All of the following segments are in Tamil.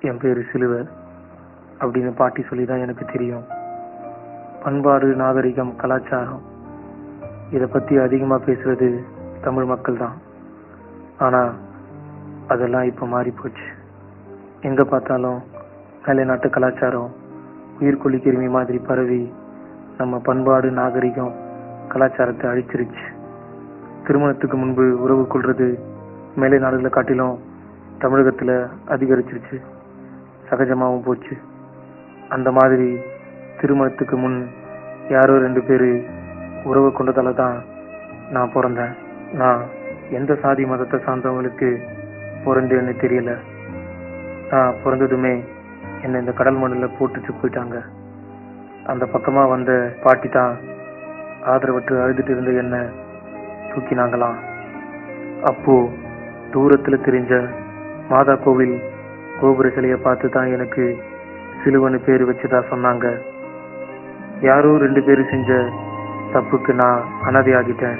என் பேர் சிலுவை அப்படின்னு பாட்டி சொல்லி தான் எனக்கு தெரியும் பண்பாடு நாகரிகம் கலாச்சாரம் இதை பற்றி அதிகமாக பேசுறது தமிழ் மக்கள் தான் ஆனால் அதெல்லாம் இப்போ மாறி போச்சு எங்கே பார்த்தாலும் மேலை நாட்டு கலாச்சாரம் உயிர்கொல்லி கிருமி மாதிரி பரவி நம்ம பண்பாடு நாகரிகம் கலாச்சாரத்தை அழிச்சிருச்சு திருமணத்துக்கு முன்பு உறவு கொள்றது மேலை நாடுகளை காட்டிலும் தமிழகத்தில் அதிகரிச்சிருச்சு சகஜமாகவும் போச்சு அந்த மாதிரி திருமணத்துக்கு முன் யாரோ ரெண்டு பேர் உறவு கொண்டதால தான் நான் பிறந்தேன் நான் எந்த சாதி மதத்தை சார்ந்தவங்களுக்கு பிறந்தேன்னு தெரியல நான் பிறந்ததுமே என்னை இந்த கடல் மண்ணில் போட்டுட்டு போயிட்டாங்க அந்த பக்கமாக வந்த பாட்டி தான் ஆதரவற்று அழுதுட்டு இருந்த என்னை தூக்கினாங்களாம் அப்போ தூரத்தில் தெரிஞ்ச மாதா கோவில் கோபுர சிலையை பார்த்து தான் எனக்கு சிலுவனு பேர் வச்சதா சொன்னாங்க யாரோ ரெண்டு பேரும் செஞ்ச தப்புக்கு நான் அனாதையாகிட்டேன்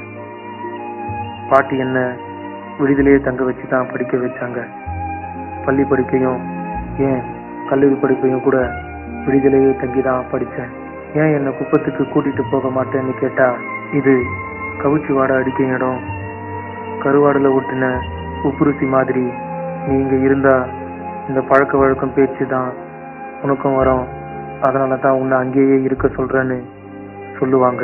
பாட்டி என்ன விடுதலையே தங்க வச்சு தான் படிக்க வச்சாங்க பள்ளி படிப்பையும் ஏன் கல்லூரி படிப்பையும் கூட விடுதலையே தங்கி தான் படித்தேன் ஏன் என்னை குப்பத்துக்கு கூட்டிட்டு போக மாட்டேன்னு கேட்டா இது கவிச்சு வாட அடிக்கும் இடம் கருவாடுல ஒட்டின உப்புருசி மாதிரி நீ இங்க இருந்தா இந்த பழக்க வழக்கம் பேச்சு தான் உனக்கும் வரும் அதனால தான் உன்னை அங்கேயே இருக்க சொல்றேன்னு சொல்லுவாங்க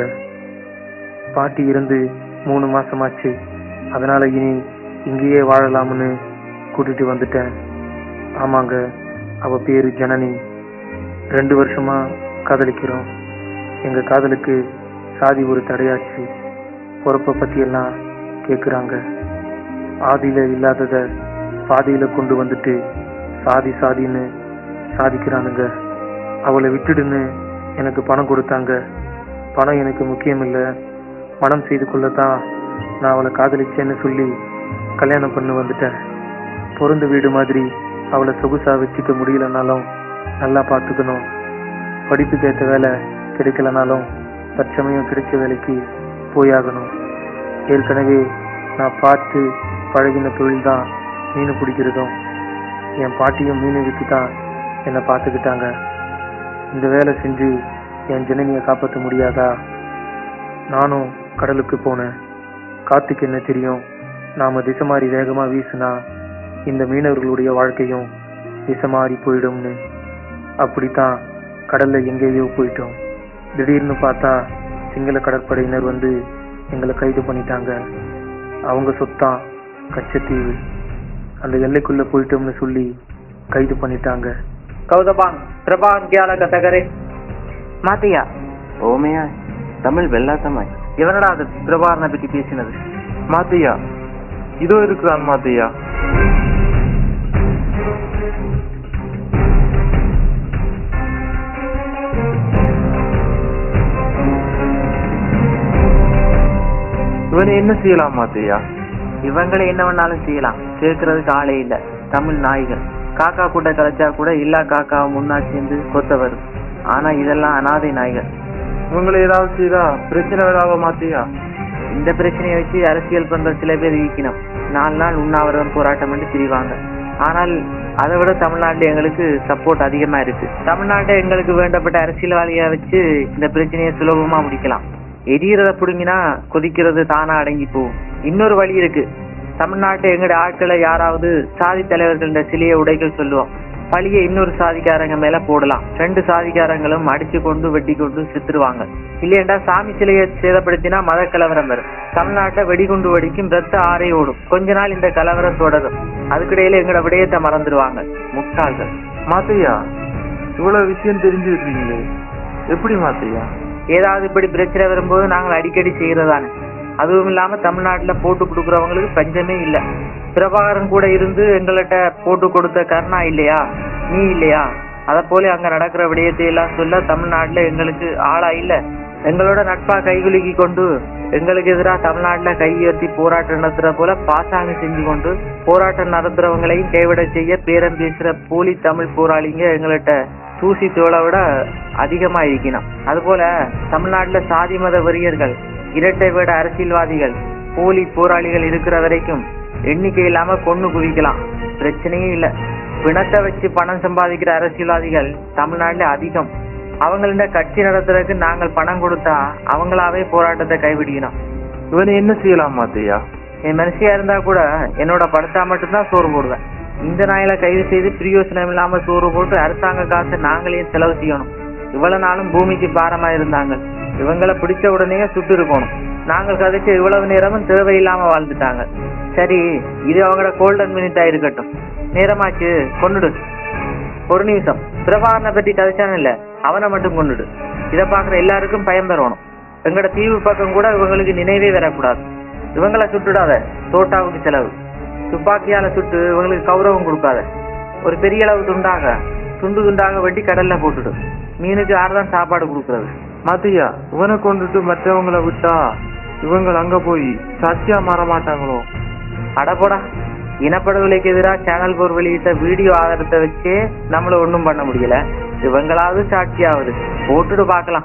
பாட்டி இருந்து மூணு மாசமாச்சு அதனால இனி இங்கேயே வாழலாம்னு கூட்டிட்டு வந்துட்டேன் ஆமாங்க அவ பேரு ஜனனி ரெண்டு வருஷமா காதலிக்கிறோம் எங்க காதலுக்கு சாதி ஒரு தடையாச்சு பொறுப்பை பத்தி எல்லாம் கேக்குறாங்க ஆதியில இல்லாதத பாதியில கொண்டு வந்துட்டு சாதி சாதின்னு சாதிக்கிறானுங்க அவளை விட்டுடுன்னு எனக்கு பணம் கொடுத்தாங்க பணம் எனக்கு முக்கியம் இல்லை மனம் செய்து கொள்ளத்தான் நான் அவளை காதலிச்சேன்னு சொல்லி கல்யாணம் பண்ணி வந்துட்டேன் பிறந்த வீடு மாதிரி அவளை சொகுசா வச்சுக்க முடியலனாலும் நல்லா பார்த்துக்கணும் படிப்புக்கு ஏற்ற வேலை கிடைக்கலனாலும் தற்சமயம் கிடைச்ச வேலைக்கு போயாகணும் ஏற்கனவே நான் பார்த்து பழகின தொழில் தான் மீன் பிடிக்கிறதும் என் பாட்டியும் மீன் விற்று தான் என்னை பார்த்துக்கிட்டாங்க இந்த வேலை செஞ்சு என் ஜனனியை காப்பாற்ற முடியாதா நானும் கடலுக்கு போனேன் காத்துக்கு என்ன தெரியும் நாம திசை மாறி வேகமா வீசினா இந்த மீனவர்களுடைய வாழ்க்கையும் திசை மாறி போயிடும்னு அப்படித்தான் கடல்ல எங்கேயோ போயிட்டோம் திடீர்னு பார்த்தா சிங்கள கடற்படையினர் வந்து எங்களை கைது பண்ணிட்டாங்க அவங்க சொத்தான் கச்சத்தீவு அந்த எல்லைக்குள்ள போயிட்டோம்னு சொல்லி கைது பண்ணிட்டாங்க கௌதபாங் பிரபாங் கியால கதகரே மாத்தியா ஓமையா தமிழ் வெள்ளாத்தமாய் இவனடா அது பிரபாரனை பத்தி பேசினது மாத்தையா இதோ இருக்கிறான் மாத்தையா இவனை என்ன செய்யலாம் மாத்தையா இவங்களை என்ன வேணாலும் செய்யலாம் கேட்கறதுக்கு ஆளே இல்ல தமிழ் நாய்கள் காக்கா கூட்ட கலைச்சா கூட எல்லா காக்காவும் முன்னா சேர்ந்து கொத்த வரும் ஆனா இதெல்லாம் அனாதை நாய்கள் இவங்களை ஏதாவது செய்தா பிரச்சனை வராவ மாத்தையா இந்த பிரச்சனையை வச்சு அரசியல் பண்ற சில பேர் இருக்கணும் நாலு நாள் உண்ணாவிரதம் போராட்டம் பண்ணி திரிவாங்க ஆனால் அதை விட தமிழ்நாட்டுல எங்களுக்கு சப்போர்ட் அதிகமா இருக்கு தமிழ்நாட்டை எங்களுக்கு வேண்டப்பட்ட அரசியல்வாதியை வச்சு இந்த பிரச்சனையை சுலபமா முடிக்கலாம் எரியறத புடுங்கினா கொதிக்கிறது தானா அடங்கி போகும் இன்னொரு வழி இருக்கு தமிழ்நாட்டை எங்கட ஆட்களை யாராவது சாதி தலைவர்கள சிலையை உடைகள் சொல்லுவோம் பழிய இன்னொரு சாதிக்காரங்க மேல போடலாம் ரெண்டு சாதிக்காரங்களும் அடிச்சு கொண்டு வெட்டி கொண்டு செத்துருவாங்க இல்லையண்டா சாமி சிலையை சேதப்படுத்தினா மத கலவரம் வரும் தமிழ்நாட்டை வெடிகுண்டு வெடிக்கும் ரத்த ஆறை ஓடும் கொஞ்ச நாள் இந்த கலவரம் தொடரும் அதுக்கிடையில எங்கட விடயத்தை மறந்துடுவாங்க முட்டாள்கள் மாத்தையா இவ்வளவு விஷயம் தெரிஞ்சுக்கிறீங்களே எப்படி மாத்தையா ஏதாவது இப்படி பிரச்சனை வரும்போது நாங்கள் அடிக்கடி செய்யறதானே அதுவும் இல்லாம தமிழ்நாட்டுல போட்டு கொடுக்கறவங்களுக்கு பஞ்சமே இல்ல பிரபாகரன் கூட இருந்து எங்கள்கிட்ட போட்டு கொடுத்த கருணா இல்லையா நீ இல்லையா அத போல அங்க நடக்கிற விடயத்தை எல்லாம் சொல்ல தமிழ்நாட்டுல எங்களுக்கு ஆளா இல்ல எங்களோட நட்பா கைகுலுக்கி கொண்டு எங்களுக்கு எதிராக தமிழ்நாட்டுல கை உயர்த்தி போராட்டம் நடத்துற போல பாசாங்கு செஞ்சு கொண்டு போராட்டம் நடத்துறவங்களையும் கைவிட செய்ய பேரம் பேசுற போலி தமிழ் போராளிங்க எங்கள்கிட்ட தூசி தோலை விட அதிகமா இருக்கணும் அதுபோல தமிழ்நாட்டுல சாதி மத வெறியர்கள் இரட்டை வேட அரசியல்வாதிகள் போலி போராளிகள் இருக்கிற வரைக்கும் எண்ணிக்கை இல்லாம கொன்னு குவிக்கலாம் பிரச்சனையே இல்ல பிணத்தை வச்சு பணம் சம்பாதிக்கிற அரசியல்வாதிகள் தமிழ்நாட்டுல அதிகம் அவங்கள்ட்ட கட்சி நடத்துறதுக்கு நாங்கள் பணம் கொடுத்தா அவங்களாவே போராட்டத்தை கைவிடிக்கணும் இவனை என்ன செய்யலாம் மாத்தையா என் மனுஷியா இருந்தா கூட என்னோட படுத்தா மட்டும்தான் சோறு போடுவேன் இந்த நாயில கைது செய்து பிரயோசனம் இல்லாம சோறு போட்டு அரசாங்க காசை நாங்களே செலவு செய்யணும் இவ்வளவு நாளும் பூமிக்கு பாரமா இருந்தாங்க இவங்கள பிடிச்ச உடனே சுட்டு இருக்கணும் நாங்கள் கதைச்சு இவ்வளவு நேரமும் தேவையில்லாம வாழ்ந்துட்டாங்க சரி இது அவங்களோட கோல்டன் மினிட்டா இருக்கட்டும் நேரமாச்சு கொண்டுடு ஒரு நிமிஷம் பிரபாகரனை பத்தி கதைச்சான இல்ல அவனை மட்டும் கொண்டுடு இத பாக்குற எல்லாருக்கும் பயம் பெறணும் எங்களோட தீவு பக்கம் கூட இவங்களுக்கு நினைவே வரக்கூடாது இவங்கள சுட்டுடாத தோட்டாவுக்கு செலவு துப்பாக்கியால சுட்டு இவங்களுக்கு கௌரவம் கொடுக்காத ஒரு பெரிய அளவு துண்டாக துண்டு துண்டாக வெட்டி கடல்ல போட்டுடு மீனுக்கு யார்தான் சாப்பாடு கொடுக்கறது மாத்தையா இவனை கொண்டுட்டு மற்றவங்கள விட்டா இவங்க அங்க போய் சாட்சியா மாற மாட்டாங்களோ அடப்போடா இனப்படுகொலைக்கு எதிராக சேனல் போர் வெளியிட்ட வீடியோ ஆதாரத்தை வச்சே நம்மள ஒண்ணும் பண்ண முடியல இவங்களாவது சாட்சியாவது போட்டுட்டு பார்க்கலாம்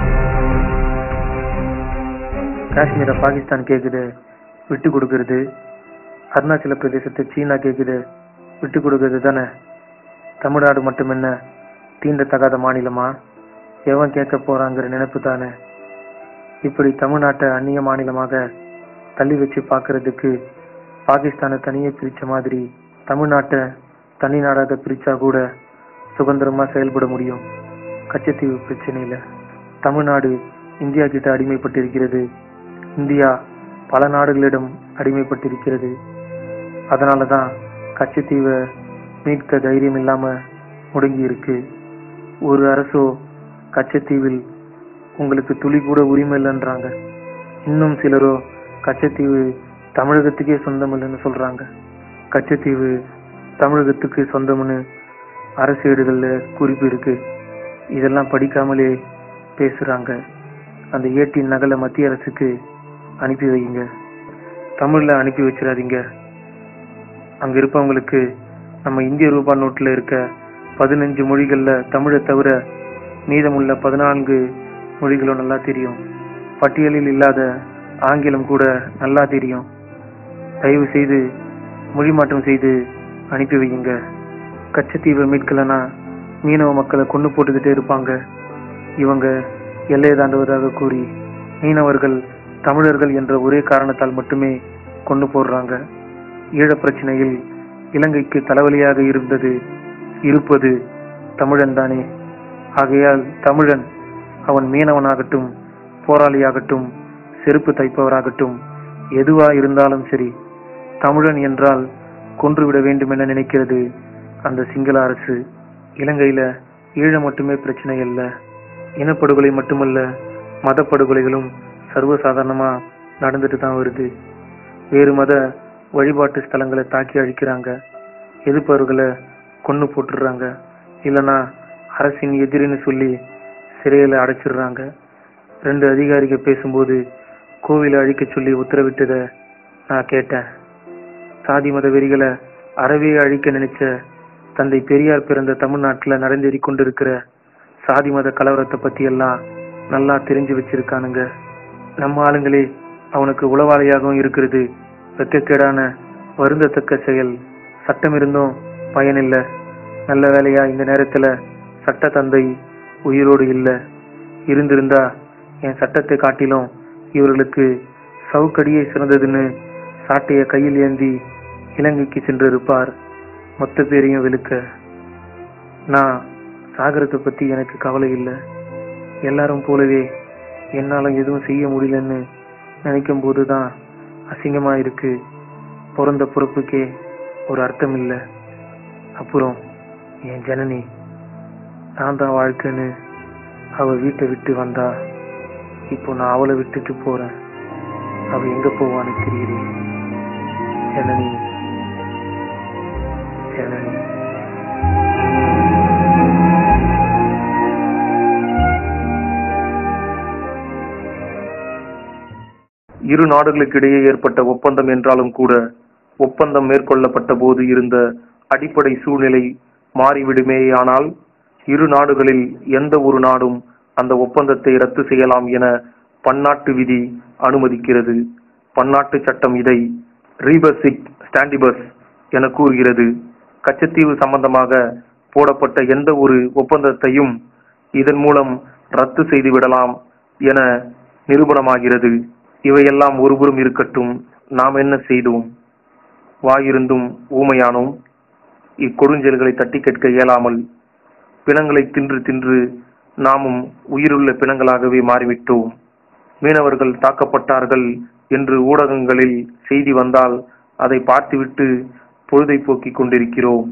காஷ்மீரை பாகிஸ்தான் கேக்குது விட்டு கொடுக்கறது அருணாச்சல பிரதேசத்தை சீனா கேக்குது விட்டு கொடுக்கறது தானே தமிழ்நாடு மட்டும் என்ன தீண்டத்தகாத மாநிலமா எவன் கேட்க போறாங்கிற நினைப்பு தானே இப்படி தமிழ்நாட்டை அந்நிய மாநிலமாக தள்ளி வச்சு பார்க்கிறதுக்கு பாகிஸ்தானை தனியே பிரிச்ச மாதிரி தமிழ்நாட்டை தனி நாடாக பிரிச்சா கூட சுதந்திரமா செயல்பட முடியும் கச்சத்தீவு பிரச்சனையில தமிழ்நாடு இந்தியா கிட்ட அடிமைப்பட்டிருக்கிறது இந்தியா பல நாடுகளிடம் அடிமைப்பட்டிருக்கிறது அதனால தான் கச்சத்தீவை மீட்க தைரியம் இல்லாம முடங்கி இருக்கு ஒரு அரசோ கச்சத்தீவில் உங்களுக்கு துளி கூட உரிமை இல்லைன்றாங்க இன்னும் சிலரோ கச்சத்தீவு தமிழகத்துக்கே சொந்தம் இல்லைன்னு சொல்றாங்க கச்சத்தீவு தமிழகத்துக்கு சொந்தம்னு அரசேடுகள்ல குறிப்பு இருக்கு இதெல்லாம் படிக்காமலே பேசுறாங்க அந்த ஏட்டின் நகலை மத்திய அரசுக்கு அனுப்பி வைங்க தமிழ்ல அனுப்பி வச்சிடாதீங்க அங்க இருப்பவங்களுக்கு நம்ம இந்திய ரூபாய் நோட்டுல இருக்க பதினஞ்சு மொழிகள்ல தமிழை தவிர மீதமுள்ள பதினான்கு மொழிகளும் நல்லா தெரியும் பட்டியலில் இல்லாத ஆங்கிலம் கூட நல்லா தெரியும் தயவு செய்து மொழி மாற்றம் செய்து அனுப்பி வையுங்க கச்சத்தீவை மீட்கலனா மீனவ மக்களை கொண்டு போட்டுக்கிட்டே இருப்பாங்க இவங்க எல்லையை தாண்டுவதாக கூறி மீனவர்கள் தமிழர்கள் என்ற ஒரே காரணத்தால் மட்டுமே கொண்டு போடுறாங்க ஈழப் பிரச்சனையில் இலங்கைக்கு தலைவலியாக இருந்தது இருப்பது தமிழன் தானே ஆகையால் தமிழன் அவன் மீனவனாகட்டும் போராளியாகட்டும் செருப்பு தைப்பவராகட்டும் எதுவா இருந்தாலும் சரி தமிழன் என்றால் கொன்றுவிட வேண்டும் என நினைக்கிறது அந்த சிங்கள அரசு இலங்கையில ஈழம் மட்டுமே பிரச்சனை அல்ல இனப்படுகொலை மட்டுமல்ல மதப்படுகொலைகளும் சர்வசாதாரணமா நடந்துட்டு தான் வருது வேறு மத வழிபாட்டு ஸ்தலங்களை தாக்கி அழிக்கிறாங்க எதிர்ப்பவர்களை கொன்னு போட்டுடுறாங்க இல்லனா அரசின் எதிரின்னு சொல்லி சிறையில அடைச்சிடுறாங்க ரெண்டு அதிகாரிகள் பேசும்போது கோவிலை அழிக்க சொல்லி உத்தரவிட்டதை நான் கேட்டேன் சாதி மத வெறிகளை அறவே அழிக்க நினைச்ச தந்தை பெரியார் பிறந்த தமிழ்நாட்டுல நடந்தேறி கொண்டிருக்கிற சாதி மத கலவரத்தை பத்தி எல்லாம் நல்லா தெரிஞ்சு வச்சிருக்கானுங்க நம்ம ஆளுங்களே அவனுக்கு உளவாளியாகவும் இருக்கிறது வெக்கக்கேடான வருந்தத்தக்க செயல் சட்டம் இருந்தும் பயனில்ல நல்ல வேலையா இந்த நேரத்துல சட்ட தந்தை உயிரோடு இல்ல இருந்திருந்தா என் சட்டத்தை காட்டிலும் இவர்களுக்கு சவுக்கடியே சிறந்ததுன்னு சாட்டைய கையில் ஏந்தி இலங்கைக்கு சென்றிருப்பார் மொத்த பேரையும் வெளுக்க நான் சாகரத்தை பத்தி எனக்கு கவலை இல்லை எல்லாரும் போலவே என்னால எதுவும் செய்ய முடியலன்னு நினைக்கும் போதுதான் அசிங்கமா இருக்கு பிறந்த பொறுப்புக்கே ஒரு அர்த்தம் இல்லை அப்புறம் என் ஜனனி நான் தான் வாழ்க்கைன்னு அவ வீட்டை விட்டு வந்தா இப்போ நான் அவளை விட்டுட்டு போறேன் அவ எங்க போவான்னு தெரியல ஜனனி ஜனனி இரு நாடுகளுக்கிடையே ஏற்பட்ட ஒப்பந்தம் என்றாலும் கூட ஒப்பந்தம் மேற்கொள்ளப்பட்ட போது இருந்த அடிப்படை சூழ்நிலை மாறிவிடுமேயானால் இரு நாடுகளில் எந்த ஒரு நாடும் அந்த ஒப்பந்தத்தை ரத்து செய்யலாம் என பன்னாட்டு விதி அனுமதிக்கிறது பன்னாட்டு சட்டம் இதை ரீபசிக் ஸ்டாண்டிபஸ் என கூறுகிறது கச்சத்தீவு சம்பந்தமாக போடப்பட்ட எந்த ஒரு ஒப்பந்தத்தையும் இதன் மூலம் ரத்து செய்து விடலாம் என நிரூபணமாகிறது இவையெல்லாம் ஒருபுறம் இருக்கட்டும் நாம் என்ன செய்தோம் வாயிருந்தும் ஊமையானோம் இக்கொடுஞ்செயல்களை தட்டி கேட்க இயலாமல் பிணங்களை தின்று தின்று நாமும் உயிருள்ள பிணங்களாகவே மாறிவிட்டோம் மீனவர்கள் தாக்கப்பட்டார்கள் என்று ஊடகங்களில் செய்தி வந்தால் அதை பார்த்துவிட்டு பொழுதை போக்கிக் கொண்டிருக்கிறோம்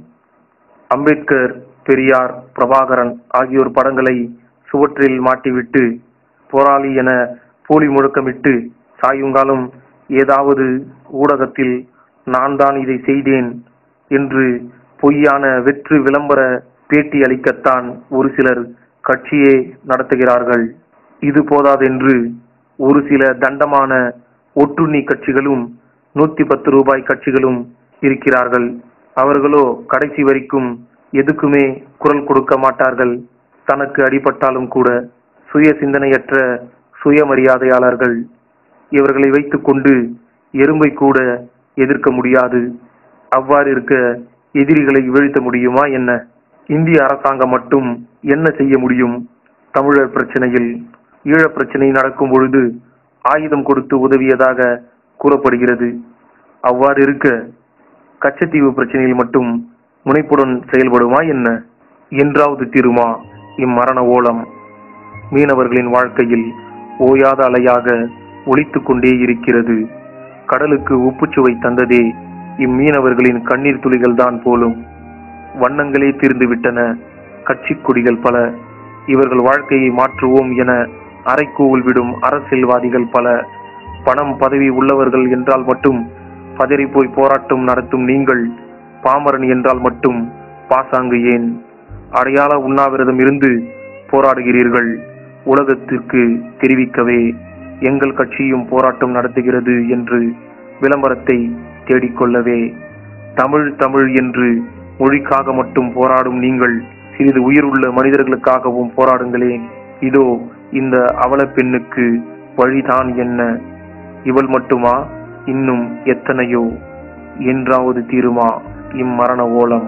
அம்பேத்கர் பெரியார் பிரபாகரன் ஆகியோர் படங்களை சுவற்றில் மாட்டிவிட்டு போராளி என போலி முழக்கமிட்டு சாயுங்காலம் ஏதாவது ஊடகத்தில் நான் தான் இதை செய்தேன் என்று பொய்யான வெற்று விளம்பர பேட்டி அளிக்கத்தான் ஒரு சிலர் கட்சியே நடத்துகிறார்கள் இது போதாதென்று ஒரு சில தண்டமான ஒட்டுண்ணி கட்சிகளும் நூத்தி பத்து ரூபாய் கட்சிகளும் இருக்கிறார்கள் அவர்களோ கடைசி வரைக்கும் எதுக்குமே குரல் கொடுக்க மாட்டார்கள் தனக்கு அடிபட்டாலும் கூட சுய சிந்தனையற்ற சுயமரியாதையாளர்கள் இவர்களை வைத்துக்கொண்டு எறும்பை கூட எதிர்க்க முடியாது அவ்வாறு இருக்க எதிரிகளை வீழ்த்த முடியுமா என்ன இந்திய அரசாங்கம் மட்டும் என்ன செய்ய முடியும் தமிழர் பிரச்சனையில் ஈழப் பிரச்சனை நடக்கும் பொழுது ஆயுதம் கொடுத்து உதவியதாக கூறப்படுகிறது அவ்வாறு இருக்க கச்சத்தீவு பிரச்சனையில் மட்டும் முனைப்புடன் செயல்படுமா என்ன என்றாவது தீருமா இம்மரண ஓலம் மீனவர்களின் வாழ்க்கையில் ஓயாத அலையாக ஒலித்துக் கொண்டே இருக்கிறது கடலுக்கு உப்புச்சுவை தந்ததே இம்மீனவர்களின் கண்ணீர் துளிகள் தான் போலும் வண்ணங்களே தீர்ந்து விட்டன கட்சிக் கொடிகள் பல இவர்கள் வாழ்க்கையை மாற்றுவோம் என அரைக்கூவல் விடும் அரசியல்வாதிகள் பல பணம் பதவி உள்ளவர்கள் என்றால் மட்டும் பதறி போய் போராட்டம் நடத்தும் நீங்கள் பாமரன் என்றால் மட்டும் பாசாங்கு ஏன் அடையாள உண்ணாவிரதம் இருந்து போராடுகிறீர்கள் உலகத்திற்கு தெரிவிக்கவே எங்கள் கட்சியும் போராட்டம் நடத்துகிறது என்று விளம்பரத்தை தேடிக்கொள்ளவே தமிழ் தமிழ் என்று மொழிக்காக மட்டும் போராடும் நீங்கள் சிறிது உயிருள்ள மனிதர்களுக்காகவும் போராடுங்களேன் இதோ இந்த அவல பெண்ணுக்கு வழிதான் என்ன இவள் மட்டுமா இன்னும் எத்தனையோ என்றாவது தீருமா இம்மரண ஓலம்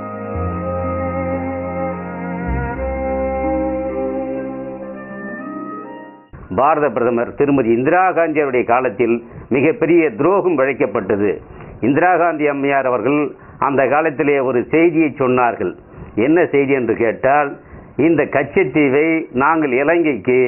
பாரத பிரதமர் திருமதி இந்திரா காந்தி அவருடைய காலத்தில் மிகப்பெரிய துரோகம் இழைக்கப்பட்டது இந்திரா காந்தி அம்மையார் அவர்கள் அந்த காலத்திலே ஒரு செய்தியை சொன்னார்கள் என்ன செய்தி என்று கேட்டால் இந்த கச்சத்தீவை நாங்கள் இலங்கைக்கு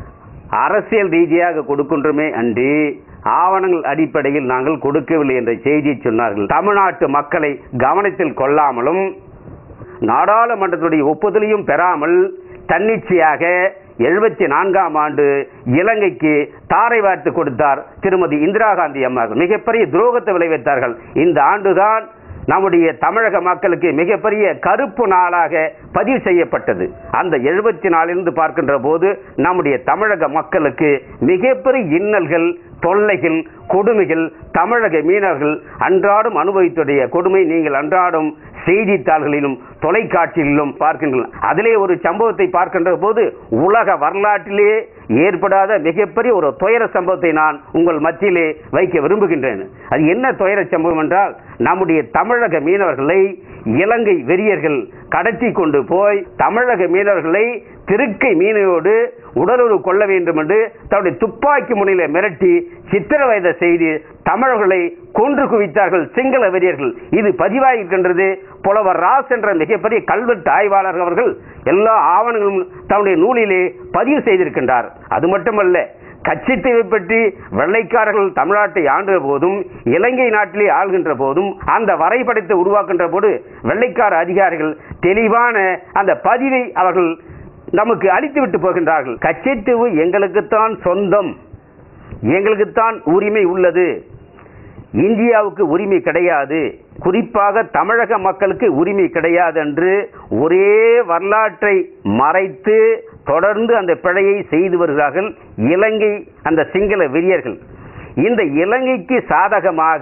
அரசியல் ரீதியாக கொடுக்கின்றோமே அன்றி ஆவணங்கள் அடிப்படையில் நாங்கள் கொடுக்கவில்லை என்ற செய்தியை சொன்னார்கள் தமிழ்நாட்டு மக்களை கவனத்தில் கொள்ளாமலும் நாடாளுமன்றத்துடைய ஒப்புதலையும் பெறாமல் தன்னிச்சையாக எழுபத்தி நான்காம் ஆண்டு இலங்கைக்கு தாரை வார்த்து கொடுத்தார் திருமதி இந்திரா காந்தி அம்மார்கள் மிகப்பெரிய துரோகத்தை விளைவித்தார்கள் இந்த ஆண்டுதான் நம்முடைய தமிழக மக்களுக்கு மிகப்பெரிய கருப்பு நாளாக பதிவு செய்யப்பட்டது அந்த எழுபத்தி நாலிலிருந்து பார்க்கின்ற போது நம்முடைய தமிழக மக்களுக்கு மிகப்பெரிய இன்னல்கள் தொல்லைகள் கொடுமைகள் தமிழக மீனவர்கள் அன்றாடம் அனுபவித்துடைய கொடுமை நீங்கள் அன்றாடம் செய்தித்தாள்களிலும் தொலைக்காட்சிகளிலும் பார்க்கின்றன அதிலே ஒரு சம்பவத்தை பார்க்கின்ற போது உலக வரலாற்றிலே ஏற்படாத மிகப்பெரிய ஒரு துயர சம்பவத்தை நான் உங்கள் மத்தியிலே வைக்க விரும்புகின்றேன் அது என்ன துயர சம்பவம் என்றால் நம்முடைய தமிழக மீனவர்களை இலங்கை வெறியர்கள் கடத்தி கொண்டு போய் தமிழக மீனவர்களை திருக்கை மீனையோடு உடலுறவு கொள்ள வேண்டும் என்று தன்னுடைய துப்பாக்கி முனையில மிரட்டி சித்திரவதை செய்து தமிழர்களை கொன்று குவித்தார்கள் சிங்கள வெறியர்கள் இது பதிவாகிருக்கின்றது புலவர் ராஸ் என்ற மிகப்பெரிய கல்வெட்டு ஆய்வாளர் அவர்கள் எல்லா ஆவணங்களும் தன்னுடைய நூலிலே பதிவு செய்திருக்கின்றார் அது மட்டுமல்ல கட்சித்தீவை பற்றி வெள்ளைக்காரர்கள் தமிழ்நாட்டை ஆண்டுற போதும் இலங்கை நாட்டிலே ஆள்கின்ற போதும் அந்த வரைபடத்தை உருவாக்கின்ற போது வெள்ளைக்கார அதிகாரிகள் தெளிவான அந்த பதிவை அவர்கள் நமக்கு அளித்து விட்டு போகின்றார்கள் கச்சைத்தீவு எங்களுக்குத்தான் சொந்தம் எங்களுக்குத்தான் உரிமை உள்ளது இந்தியாவுக்கு உரிமை கிடையாது குறிப்பாக தமிழக மக்களுக்கு உரிமை கிடையாது என்று ஒரே வரலாற்றை மறைத்து தொடர்ந்து அந்த பிழையை செய்து வருகிறார்கள் இலங்கை அந்த சிங்கள வெறியர்கள் இந்த இலங்கைக்கு சாதகமாக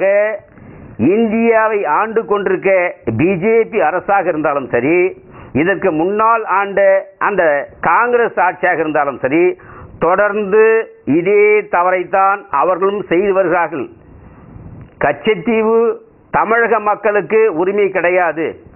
இந்தியாவை ஆண்டு கொண்டிருக்க பிஜேபி அரசாக இருந்தாலும் சரி இதற்கு முன்னால் ஆண்ட அந்த காங்கிரஸ் ஆட்சியாக இருந்தாலும் சரி தொடர்ந்து இதே தவறைத்தான் அவர்களும் செய்து வருகிறார்கள் கச்சத்தீவு தமிழக மக்களுக்கு உரிமை கிடையாது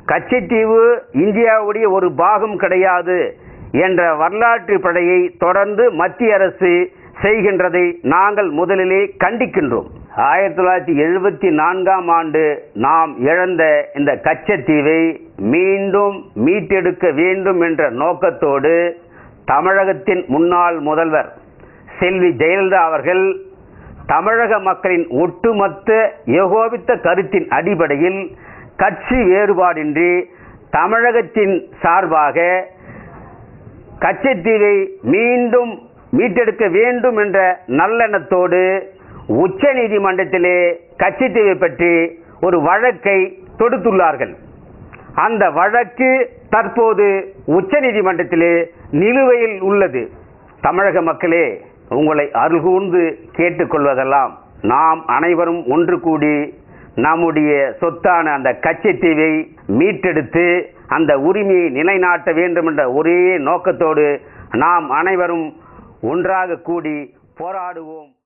கச்சத்தீவு இந்தியாவுடைய ஒரு பாகம் கிடையாது என்ற வரலாற்று படையை தொடர்ந்து மத்திய அரசு செய்கின்றதை நாங்கள் முதலிலே கண்டிக்கின்றோம் ஆயிரத்தி தொள்ளாயிரத்தி எழுபத்தி நான்காம் ஆண்டு நாம் இழந்த இந்த கச்சத்தீவை மீண்டும் மீட்டெடுக்க வேண்டும் என்ற நோக்கத்தோடு தமிழகத்தின் முன்னாள் முதல்வர் செல்வி ஜெயலலிதா அவர்கள் தமிழக மக்களின் ஒட்டுமொத்த ஏகோபித்த கருத்தின் அடிப்படையில் கட்சி வேறுபாடின்றி தமிழகத்தின் சார்பாக கச்சத்தீவை மீண்டும் மீட்டெடுக்க வேண்டும் என்ற நல்லெண்ணத்தோடு உச்ச நீதிமன்றத்திலே கச்சத்தீவை பற்றி ஒரு வழக்கை தொடுத்துள்ளார்கள் அந்த வழக்கு தற்போது உச்ச நீதிமன்றத்திலே நிலுவையில் உள்ளது தமிழக மக்களே உங்களை அருகூர்ந்து கேட்டுக்கொள்வதெல்லாம் நாம் அனைவரும் ஒன்று கூடி நம்முடைய சொத்தான அந்த கச்சத்தீவை மீட்டெடுத்து அந்த உரிமையை நிலைநாட்ட வேண்டும் என்ற ஒரே நோக்கத்தோடு நாம் அனைவரும் ஒன்றாக கூடி போராடுவோம்